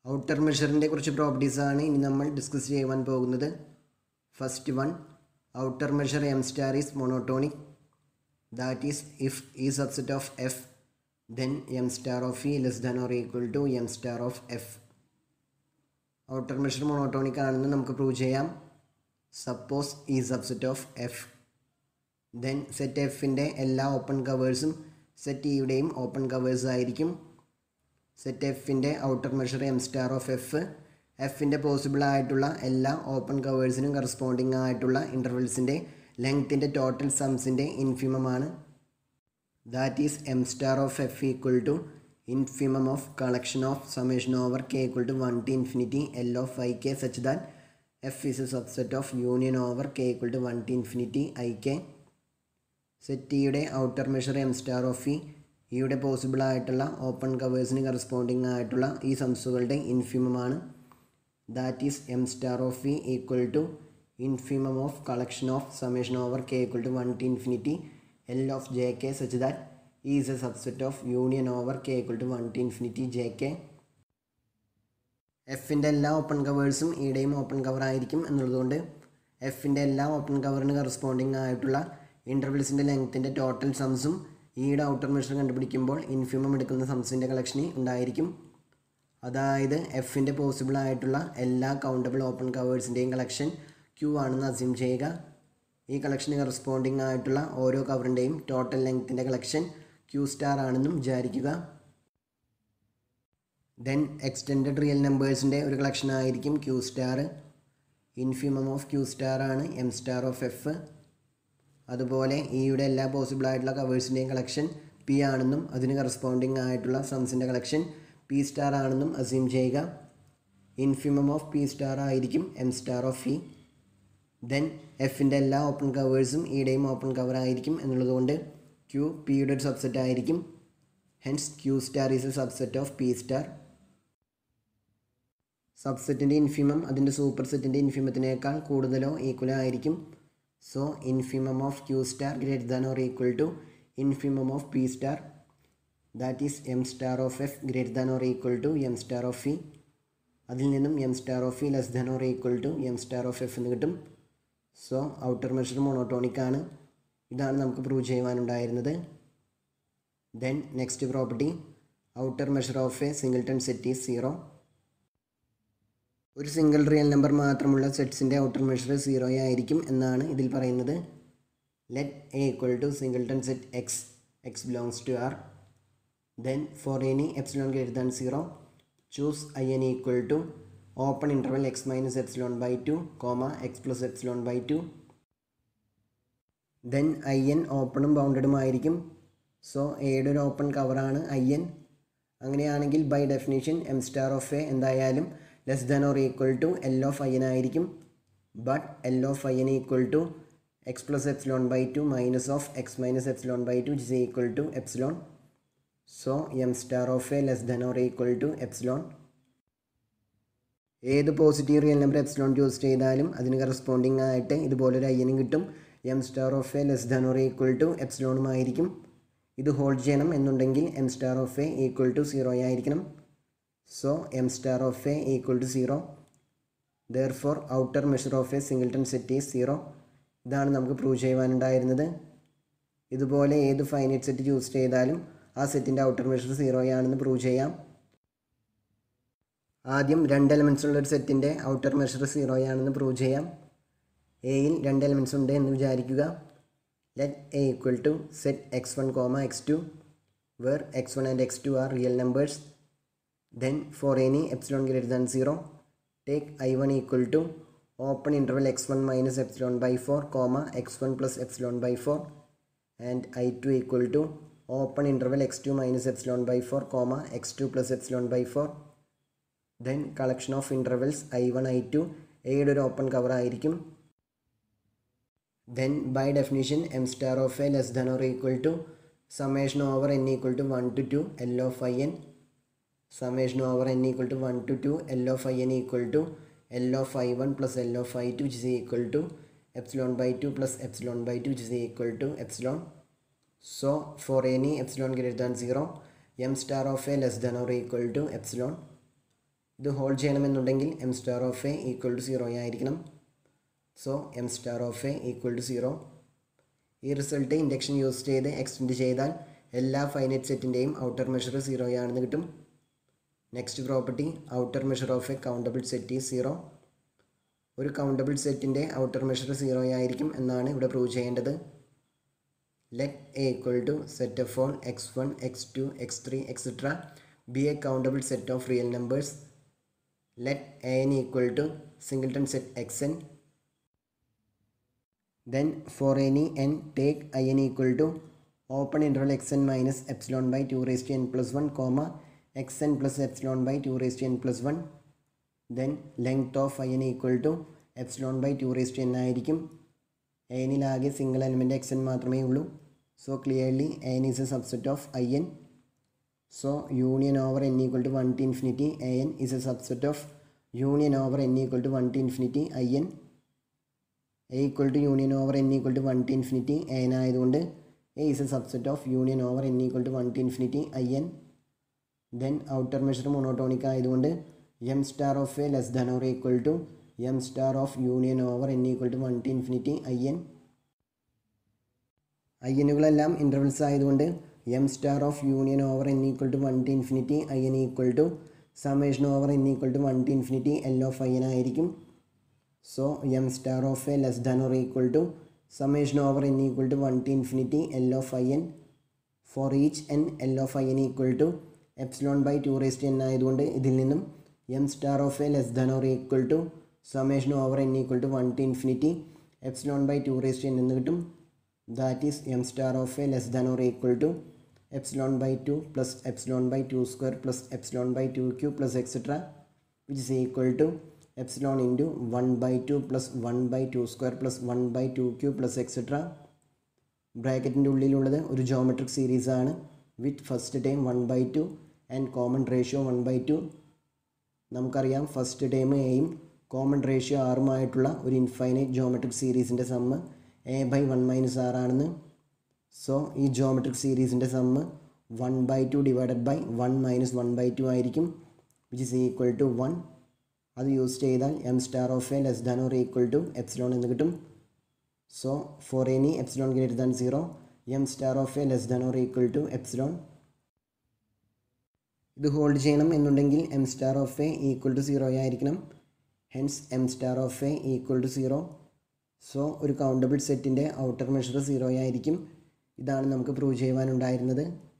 outer മെഷറിൻ്റെ കുറച്ച് പ്രോപ്പർട്ടീസാണ് ഇനി നമ്മൾ ഡിസ്കസ് ചെയ്യുവാൻ പോകുന്നത് first one outer measure M star is monotonic that is if E subset of F then M star of E less than or equal to M star of F outer measure monotonic ആണെന്ന് നമുക്ക് prove ചെയ്യാം suppose E subset of F then set എഫിൻ്റെ എല്ലാ open കവേഴ്സും set ഇയുടെയും open covers ആയിരിക്കും set എഫിൻ്റെ outer measure M star of F എഫിൻ്റെ പോസിബിൾ ആയിട്ടുള്ള എല്ലാ ഓപ്പൺ കവേഴ്സിനും കറസ്പോണ്ടിങ് ആയിട്ടുള്ള ഇൻ്റർവെൽസിൻ്റെ ലെങ്ത്തിൻ്റെ ടോട്ടൽ സംസിൻ്റെ ഇൻഫിമമാണ് that is M star of F equal to infimum of collection of summation over K equal to one to infinity L of I K such that F is a subset of union over K equal to one to infinity I K സെറ്റിയുടെ outer measure M star of E ഇയുടെ possible ആയിട്ടുള്ള open കവേഴ്സിന് corresponding ആയിട്ടുള്ള ഈ സംസുകളുടെ ഇൻഫിമമാണ് that is M star of E equal to infimum of collection of summation over K equal to one to infinity L of J K such that is a subset of union over K equal to one to infinity J K എഫിൻ്റെ എല്ലാ open കവേഴ്സും ഇയുടെയും open cover ആയിരിക്കും എന്നുള്ളതുകൊണ്ട് എഫിൻ്റെ എല്ലാ open കവറിന് corresponding ആയിട്ടുള്ള ഇൻ്റർവെൽസിൻ്റെ ലെങ്ത്തിൻ്റെ ടോട്ടൽ സംസും ഈയുടെ ഔട്ടർ മെഷർ കണ്ടുപിടിക്കുമ്പോൾ ഇൻഫിമം എടുക്കുന്ന സംസിൻ്റെ കളക്ഷന് ഉണ്ടായിരിക്കും അതായത് എഫിൻ്റെ പോസിബിൾ ആയിട്ടുള്ള എല്ലാ കൗണ്ടബിൾ ഓപ്പൺ കവേഴ്സിൻ്റെയും കളക്ഷൻ ക്യൂ ആണെന്ന് അസ്യൂം ചെയ്യുക ഈ കളക്ഷന് കറസ്പോണ്ടിങ് ആയിട്ടുള്ള ഓരോ കവറിൻ്റെയും ടോട്ടൽ ലെങ്ത്തിൻ്റെ കളക്ഷൻ ക്യൂ സ്റ്റാർ ആണെന്നും വിചാരിക്കുക ദെൻ എക്സ്റ്റെൻഡഡ് റിയൽ നമ്പേഴ്സിൻ്റെ ഒരു കളക്ഷൻ ആയിരിക്കും Q star infimum of Q star ആണ് എം സ്റ്റാർ ഓഫ് എഫ് അതുപോലെ ഇയുടെ എല്ലാ പോസിബിൾ ആയിട്ടുള്ള കവേഴ്സിൻ്റെയും കളക്ഷൻ പി ആണെന്നും അതിന് കറസ്പോണ്ടിങ് ആയിട്ടുള്ള സംസിൻ്റെ കളക്ഷൻ പി സ്റ്റാർ ആണെന്നും അസ്യൂം ചെയ്യുക ഇൻഫിമം ഓഫ് പി സ്റ്റാർ ആയിരിക്കും M star of E then എഫിൻ്റെ എല്ലാ ഓപ്പൺ കവേഴ്സും ഇയുടെയും ഓപ്പൺ കവർ ആയിരിക്കും എന്നുള്ളതുകൊണ്ട് ക്യൂ പിയുടെ ഒരു സബ്സെറ്റ് ആയിരിക്കും hence Q star is a subset of P star സബ്സെറ്റിൻ്റെ ഇൻഫിമം അതിൻ്റെ സൂപ്പർ സെറ്റിൻ്റെ ഇൻഫിമത്തിനേക്കാൾ കൂടുതലോ ഈക്വലോ ആയിരിക്കും so infimum of Q star greater than or equal to infimum of P star that is M star of F greater than or equal to M star of E അതിൽ നിന്നും M star of E less than or equal to M star of F എന്ന് കിട്ടും so outer measure monotonic ആണ് ഇതാണ് നമുക്ക് prove ചെയ്യുവാനുണ്ടായിരുന്നത് then next property outer measure of a singleton set is zero ഒരു single real number മാത്രമുള്ള സെറ്റ്സിൻ്റെ outer measure zero ആയിരിക്കും എന്നാണ് ഇതിൽ പറയുന്നത് let A equal to singleton set X X belongs to R then for any epsilon greater than zero choose I N equal to open interval X minus epsilon by two comma X plus epsilon by two then I N ഓപ്പണും ബൗണ്ടഡും ആയിരിക്കും so എയുടെ ഒരു open കവറാണ് I N അങ്ങനെയാണെങ്കിൽ by definition M star of A എന്തായാലും less than or equal to L of I N ആയിരിക്കും but L of I N equal to X plus epsilon by to minus of X minus epsilon by two is equal to epsilon so M star of A less than or equal to epsilon ഏത് positive real number epsilon choose ചെയ്താലും അതിന് corresponding ആയിട്ട് ഇതുപോലൊരു I എനും കിട്ടും M star of A less than or equal to എപ്സിലോണും ആയിരിക്കും ഇത് ഹോൾഡ് ചെയ്യണം എന്നുണ്ടെങ്കിൽ M star of A equal to zero ആയിരിക്കണം so M star of A equal to zero there for outer measure of a singleton set is zero ഇതാണ് നമുക്ക് prove ചെയ്യുവാനുണ്ടായിരുന്നത് ഇതുപോലെ ഏത് ഫൈനൈറ്റ് സെറ്റ് ചൂസ് ചെയ്താലും ആ സെറ്റിൻ്റെ ഔട്ടർ മെഷർ സീറോ ആണെന്ന് prove ചെയ്യാം ആദ്യം രണ്ട് എലമെൻറ്റ്സ് ഉള്ള ഒരു സെറ്റിൻ്റെ ഔട്ടർ മെഷർ സീറോ ആണെന്ന് പ്രൂവ് ചെയ്യാം എയിൽ രണ്ട് എലമെൻറ്റ്സ് ഉണ്ട് എന്ന് വിചാരിക്കുക let A equal to set X one comma X two where X one and X two are real numbers then for any epsilon greater than zero take I one equal to open interval X one minus epsilon by four comma X one plus epsilon by four and I two equal to open interval X two minus epsilon by four comma X two plus epsilon by four then collection of intervals I one I two എയുടെ ഒരു open cover ആയിരിക്കും then by definition M star of A less than or equal to summation over N equal to one to two L of I N summation over N equal to one to two L of I N equal to L of I one plus L of I two which is equal to epsilon by two plus epsilon by two which is equal to epsilon so for any epsilon greater than zero M star of A less than or equal to epsilon ഇത് hold ചെയ്യണമെന്നുണ്ടെങ്കിൽ M star of A equal to zero ആയിരിക്കണം so M star of A equal to zero ഈ result induction use ചെയ്ത് extend ചെയ്താൽ എല്ലാ finite സെറ്റിൻ്റെയും outer measure zero ആണെന്ന് കിട്ടും next property outer measure of a countable set ഈ zero ഒരു കൗണ്ടബിൾ സെറ്റിൻ്റെ ഔട്ടർ മെഷർ സീറോ ആയിരിക്കും എന്നാണ് ഇവിടെ പ്രൂവ് ചെയ്യേണ്ടത് let A equal to set of all X one X two X three etcetera be a countable set of real numbers let A N equal to singleton set X N then for any n take in equal to open interval xn minus epsilon by 2 raised to n plus 1 comma xn plus epsilon by 2 raised to n plus 1 then length of in equal to epsilon by 2 raised to n ആയിരിക്കും എനിലാകെ single element X N മാത്രമേ ഉള്ളൂ so clearly N is a subset of I N so union over N equal to one to infinity A N is a subset of union over N equal to one to infinity I N A equal to union over N equal to one to infinity N ആയതുകൊണ്ട് A is a subset of union over N equal to one to infinity I N then outer measure monotonic ആയതുകൊണ്ട് M star of A less than or equal to M star of union over N equal to one to infinity I N I എന്നുകളെല്ലാം intervals ആയതുകൊണ്ട് M star of union over N equal to one to infinity I N equal to summation over N equal to one to infinity L of I N ആയിരിക്കും so M star of A less than or equal to summation over N equal to one to infinity L of I N for each N L of I N equal to epsilon by two raised N ആയതുകൊണ്ട് ഇതിൽ നിന്നും M star of A less than or equal to summation over N equal to one to infinity epsilon by two raised N എന്ന് കിട്ടും that is M star of A less than or equal to epsilon by two plus epsilon by two square plus epsilon by two cube plus etcetera which is equal to epsilon into one by two plus one by two square plus one by two cube plus etcetera ബ്രാക്കറ്റിൻ്റെ ഉള്ളിലുള്ളത് ഒരു geometric series ആണ് with first time one by two and common ratio one by two നമുക്കറിയാം first time എയും common ratio ആറുമായിട്ടുള്ള ഒരു infinite geometric സീരീസിൻ്റെ sum A by one minus ആറാണെന്ന് സോ ഈ ജോമെട്രിക് സീരീസിൻ്റെ sum one by two divided by one minus one by two ആയിരിക്കും which is equal to one അത് യൂസ് ചെയ്താൽ M star of A less than or equal to epsilon എന്ന് കിട്ടും so for any epsilon greater than zero M star of A less than or equal to epsilon ഇത് hold ചെയ്യണം എന്നുണ്ടെങ്കിൽ M star of A equal to zero ആയിരിക്കണം hence M star of A equal to zero so ഒരു countable സെറ്റിൻ്റെ outer measure zero ആയിരിക്കും ഇതാണ് നമുക്ക് prove ചെയ്യുവാനുണ്ടായിരുന്നത്